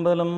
திருச்சிற்றம்பலம்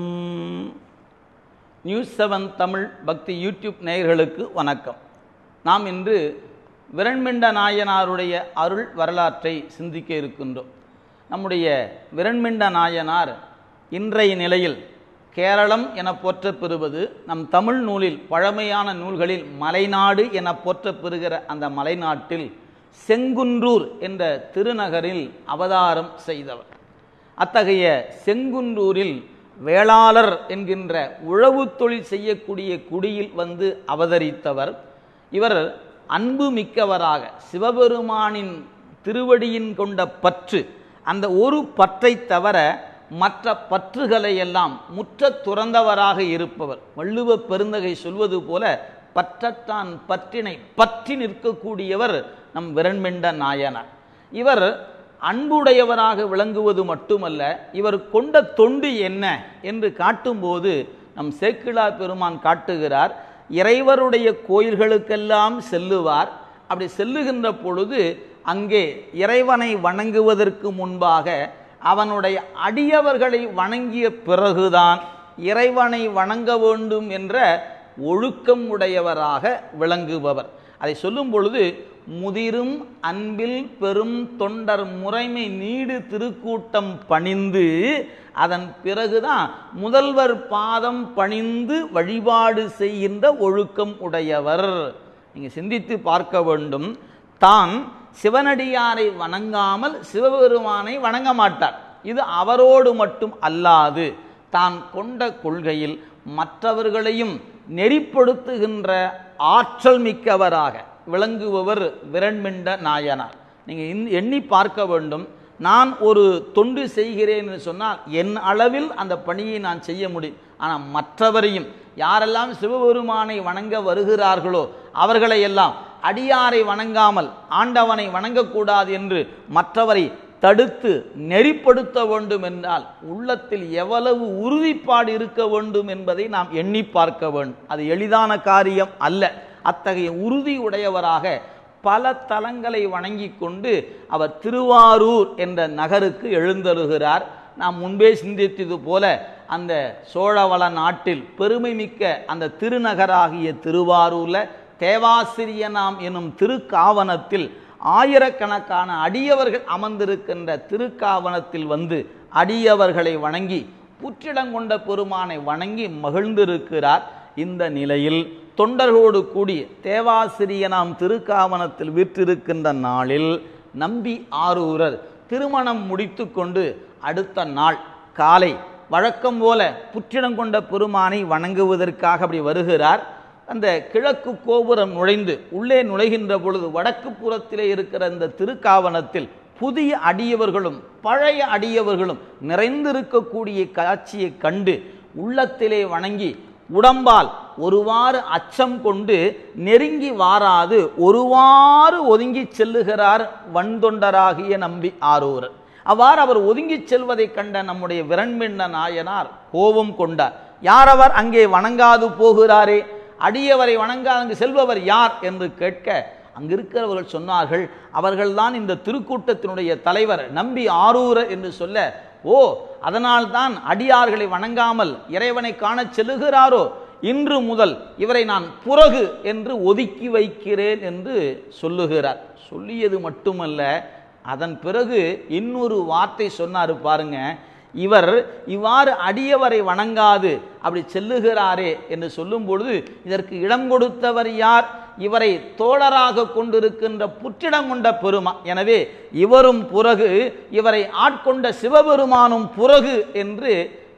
news seven Tamil பக்தி YouTube நேயர்களுக்கு வணக்கம் நாம் இன்று விரண்மிண்ட நாயனாருடைய அருள் வரலாற்றை சிந்திக்க இருக்கின்றோம் நம்முடைய விரண்மிண்ட நாயனார் இன்றைய நிலையில் கேரளம் என போற்றப் பெறுவது நம் தமிழ் நூலில் பழமையான நூல்களில் மலைநாடு என போற்றப் பெறுகிற அந்த மலைநாட்டில் செங்குன்றூர் என்ற திருநகரில் அவதாரம் செய்தவர் அத்தகைய செங்குன்றூரில் வேளாளர் என்கின்ற உழவு தொழில் செய்யக்கூடிய குடியில் வந்து அவதரித்தவர் இவர் அன்பு மிக்கவராக சிவபெருமானின் திருவடியின் கொண்ட பற்று அந்த ஒரு பற்றை தவிர மற்ற பற்றுகளை எல்லாம் முற்ற துறந்தவராக இருப்பவர் வள்ளுவ பெருந்தகை சொல்வது போல பற்றத்தான் பற்றினை பற்றி நிற்கக்கூடியவர் நம் விரண்மெண்ட நாயனார் இவர் அன்புடையவராக விளங்குவது மட்டுமல்ல இவர் கொண்ட தொண்டு என்ன என்று காட்டும்போது நம் சேக்கிழா பெருமான் காட்டுகிறார் இறைவருடைய கோயில்களுக்கெல்லாம் செல்லுவார் அப்படி செல்லுகின்ற பொழுது அங்கே இறைவனை வணங்குவதற்கு முன்பாக அவனுடைய அடியவர்களை வணங்கிய பிறகுதான் இறைவனை வணங்க வேண்டும் என்ற ஒழுக்கம் உடையவராக விளங்குபவர் அதை சொல்லும் பொழுது முதிரும் அன்பில் பெரும் தொண்டர் முறைமை நீடு திருக்கூட்டம் பணிந்து அதன் பிறகுதான் முதல்வர் பாதம் பணிந்து வழிபாடு செய்கின்ற ஒழுக்கம் உடையவர் நீங்க சிந்தித்து பார்க்க வேண்டும் தான் சிவனடியாரை வணங்காமல் சிவபெருமானை வணங்க மாட்டார் இது அவரோடு மட்டும் அல்லாது தான் கொண்ட கொள்கையில் மற்றவர்களையும் நெறிப்படுத்துகின்ற ஆற்றல் மிக்கவராக விளங்குபவர் விரண்மிண்ட நாயனார் நீங்கள் எண்ணி பார்க்க வேண்டும் நான் ஒரு தொண்டு செய்கிறேன் என்று சொன்னால் என் அளவில் அந்த பணியை நான் செய்ய முடியும் ஆனால் மற்றவரையும் யாரெல்லாம் சிவபெருமானை வணங்க வருகிறார்களோ அவர்களை எல்லாம் அடியாரை வணங்காமல் ஆண்டவனை வணங்கக்கூடாது என்று மற்றவரை தடுத்து நெறிப்படுத்த வேண்டும் என்றால் உள்ளத்தில் எவ்வளவு உறுதிப்பாடு இருக்க வேண்டும் என்பதை நாம் எண்ணி பார்க்க வேண்டும் அது எளிதான காரியம் அல்ல அத்தகைய உறுதி உடையவராக பல தலங்களை வணங்கி கொண்டு அவர் திருவாரூர் என்ற நகருக்கு எழுந்தருகிறார் நாம் முன்பே சிந்தித்தது போல அந்த சோழவள நாட்டில் பெருமை மிக்க அந்த திருநகராகிய திருவாரூர்ல தேவாசிரியனாம் எனும் திருக்காவனத்தில் ஆயிரக்கணக்கான அடியவர்கள் அமர்ந்திருக்கின்ற திருக்காவனத்தில் வந்து அடியவர்களை வணங்கி புற்றிடங்கொண்ட பெருமானை வணங்கி மகிழ்ந்திருக்கிறார் இந்த நிலையில் தொண்டர்களோடு கூடி தேவாசிரியனாம் திருக்காவனத்தில் வீற்றிருக்கின்ற நாளில் நம்பி ஆரூரர் திருமணம் முடித்து கொண்டு அடுத்த நாள் காலை வழக்கம் போல புற்றிடம் கொண்ட பெருமானை வணங்குவதற்காக அப்படி வருகிறார் அந்த கிழக்கு கோபுரம் நுழைந்து உள்ளே நுழைகின்ற பொழுது வடக்கு புறத்திலே இருக்கிற இந்த திருக்காவனத்தில் புதிய அடியவர்களும் பழைய அடியவர்களும் நிறைந்திருக்கக்கூடிய காட்சியை கண்டு உள்ளத்திலே வணங்கி உடம்பால் ஒருவாறு அச்சம் கொண்டு நெருங்கி வாராது ஒருவாறு ஒதுங்கி செல்லுகிறார் வன்தொண்டராகிய நம்பி ஆரூரர் அவ்வாறு அவர் ஒதுங்கி செல்வதை கண்ட நம்முடைய விரண்மிண்ட நாயனார் கோபம் கொண்டார் யார் அவர் அங்கே வணங்காது போகிறாரே அடியவரை வணங்காது அங்கு செல்பவர் யார் என்று கேட்க அங்கிருக்கிறவர்கள் சொன்னார்கள் அவர்கள்தான் இந்த திருக்கூட்டத்தினுடைய தலைவர் நம்பி ஆரூரர் என்று சொல்ல ஓ அதனால்தான் அடியார்களை வணங்காமல் இறைவனை காணச் செல்லுகிறாரோ இன்று முதல் இவரை நான் புறகு என்று ஒதுக்கி வைக்கிறேன் என்று சொல்லுகிறார் சொல்லியது மட்டுமல்ல அதன் பிறகு இன்னொரு வார்த்தை சொன்னார் பாருங்க இவர் இவ்வாறு அடியவரை வணங்காது அப்படி செல்லுகிறாரே என்று சொல்லும் பொழுது இதற்கு இடம் கொடுத்தவர் யார் இவரை தோழராக கொண்டிருக்கின்ற புற்றிடம் கொண்ட பெருமா எனவே இவரும் புறகு இவரை ஆட்கொண்ட சிவபெருமானும் புறகு என்று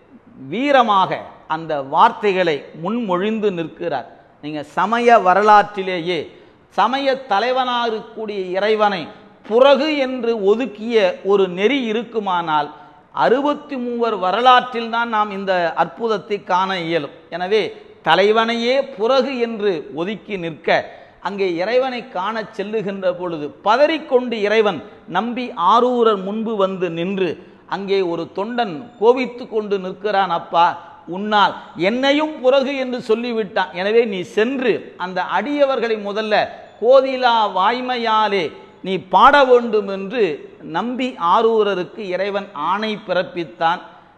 வீரமாக அந்த வார்த்தைகளை முன்மொழிந்து நிற்கிறார் நீங்க சமய வரலாற்றிலேயே சமய தலைவனாக இருக்கக்கூடிய இறைவனை புறகு என்று ஒதுக்கிய ஒரு நெறி இருக்குமானால் அறுபத்தி மூவர் வரலாற்றில் தான் நாம் இந்த அற்புதத்தை காண இயலும் எனவே தலைவனையே புறகு என்று ஒதுக்கி நிற்க அங்கே இறைவனை காண செல்லுகின்ற பொழுது பதறிக்கொண்டு இறைவன் நம்பி ஆரூரர் முன்பு வந்து நின்று அங்கே ஒரு தொண்டன் கோபித்து கொண்டு நிற்கிறான் அப்பா உன்னால் என்னையும் புறகு என்று சொல்லிவிட்டான் எனவே நீ சென்று அந்த அடியவர்களை முதல்ல கோதிலா வாய்மையாலே நீ பாட வேண்டும் என்று நம்பி ஆரூரருக்கு இறைவன் ஆணை பிறப்பித்தான்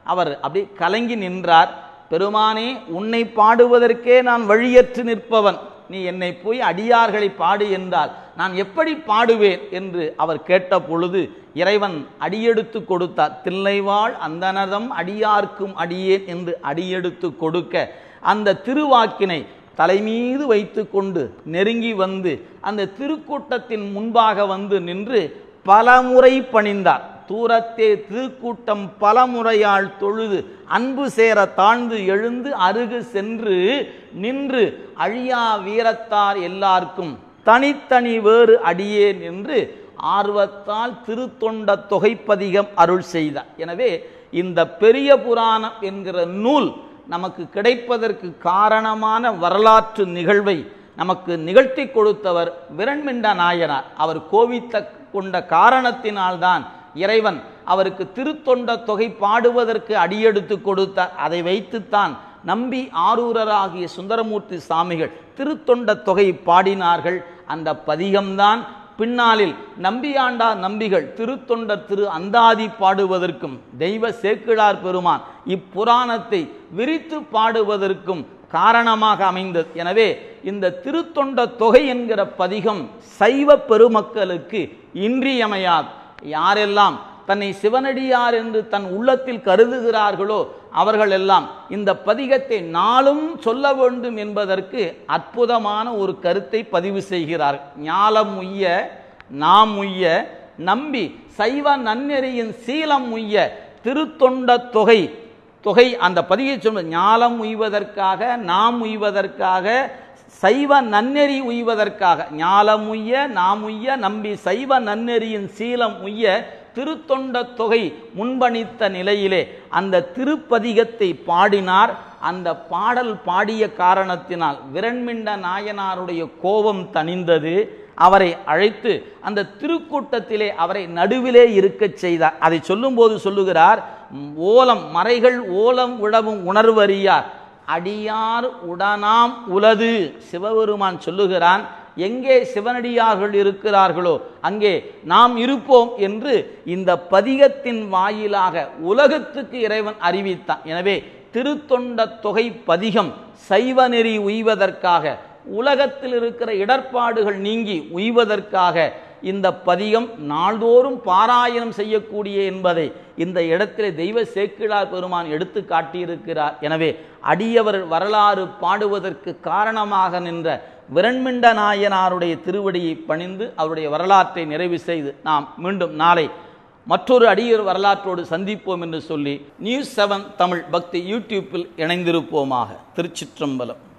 அவர் அப்படி கலங்கி நின்றார் பெருமானே உன்னை பாடுவதற்கே நான் வழியற்று நிற்பவன் நீ என்னை போய் அடியார்களை பாடு என்றால் நான் எப்படி பாடுவேன் என்று அவர் கேட்ட பொழுது இறைவன் அடியெடுத்து கொடுத்தார் தில்லைவாள் அந்தனதம் அடியார்க்கும் அடியேன் என்று அடியெடுத்து கொடுக்க அந்த திருவாக்கினை தலைமீது வைத்து கொண்டு நெருங்கி வந்து அந்த திருக்கூட்டத்தின் முன்பாக வந்து நின்று பலமுறை பணிந்தார் தூரத்தே திருக்கூட்டம் பலமுறையால் தொழுது அன்பு சேர தாழ்ந்து எழுந்து அருகு சென்று நின்று அழியா வீரத்தார் எல்லாருக்கும் தனித்தனி வேறு அடியேன் என்று ஆர்வத்தால் திருத்தொண்ட தொகைப்பதிகம் அருள் செய்தார் எனவே இந்த பெரிய புராணம் என்கிற நூல் நமக்கு கிடைப்பதற்கு காரணமான வரலாற்று நிகழ்வை நமக்கு நிகழ்த்தி கொடுத்தவர் விரண்மிண்ட நாயனார் அவர் கோவித்த கொண்ட காரணத்தினால்தான் இறைவன் அவருக்கு திருத்தொண்ட தொகை பாடுவதற்கு அடியெடுத்து கொடுத்தார் அதை வைத்துத்தான் நம்பி ஆரூரராகிய சுந்தரமூர்த்தி சாமிகள் திருத்தொண்ட தொகை பாடினார்கள் அந்த பதிகம்தான் பின்னாளில் நம்பியாண்டா நம்பிகள் திருத்தொண்டர் திரு அந்தாதி பாடுவதற்கும் தெய்வ சேக்கிழார் பெருமான் இப்புராணத்தை விரித்து பாடுவதற்கும் காரணமாக அமைந்தது எனவே இந்த திருத்தொண்ட தொகை என்கிற பதிகம் சைவ பெருமக்களுக்கு இன்றியமையாது யாரெல்லாம் தன்னை சிவனடியார் என்று தன் உள்ளத்தில் கருதுகிறார்களோ அவர்கள் எல்லாம் இந்த பதிகத்தை நாளும் சொல்ல வேண்டும் என்பதற்கு அற்புதமான ஒரு கருத்தை பதிவு செய்கிறார் ஞாலம் உய்ய நாம் உய்ய நம்பி சைவ நன்னெறியின் சீலம் உய்ய திருத்தொண்ட தொகை தொகை அந்த பதிகை சொன்ன ஞாலம் உய்வதற்காக நாம் உய்வதற்காக சைவ நன்னெறி உய்வதற்காக ஞாலம் உய்ய நாம் உய்ய நம்பி சைவ நன்னெறியின் சீலம் உய்ய திருத்தொண்ட தொகை முன்பணித்த நிலையிலே அந்த திருப்பதிகத்தை பாடினார் அந்த பாடல் பாடிய காரணத்தினால் விரண்மிண்ட நாயனாருடைய கோபம் தணிந்தது அவரை அழைத்து அந்த திருக்கூட்டத்திலே அவரை நடுவிலே இருக்கச் செய்தார் அதை சொல்லும்போது சொல்லுகிறார் ஓலம் மறைகள் ஓலம் உழவும் உணர்வறியார் அடியார் உடனாம் உலது சிவபெருமான் சொல்லுகிறான் எங்கே சிவனடியார்கள் இருக்கிறார்களோ அங்கே நாம் இருப்போம் என்று இந்த பதிகத்தின் வாயிலாக உலகத்துக்கு இறைவன் அறிவித்தான் எனவே திருத்தொண்ட தொகை பதிகம் சைவநெறி உய்வதற்காக உலகத்தில் இருக்கிற இடர்பாடுகள் நீங்கி உய்வதற்காக இந்த பதிகம் நாள்தோறும் பாராயணம் செய்யக்கூடிய என்பதை இந்த இடத்திலே தெய்வ சேக்கிழார் பெருமான் எடுத்து காட்டியிருக்கிறார் எனவே அடியவர் வரலாறு பாடுவதற்கு காரணமாக நின்ற விரண்மிண்ட நாயனாருடைய திருவடியை பணிந்து அவருடைய வரலாற்றை நிறைவு செய்து நாம் மீண்டும் நாளை மற்றொரு அடியர் வரலாற்றோடு சந்திப்போம் என்று சொல்லி நியூஸ் செவன் தமிழ் பக்தி யூடியூப்பில் இணைந்திருப்போமாக திருச்சிற்றம்பலம்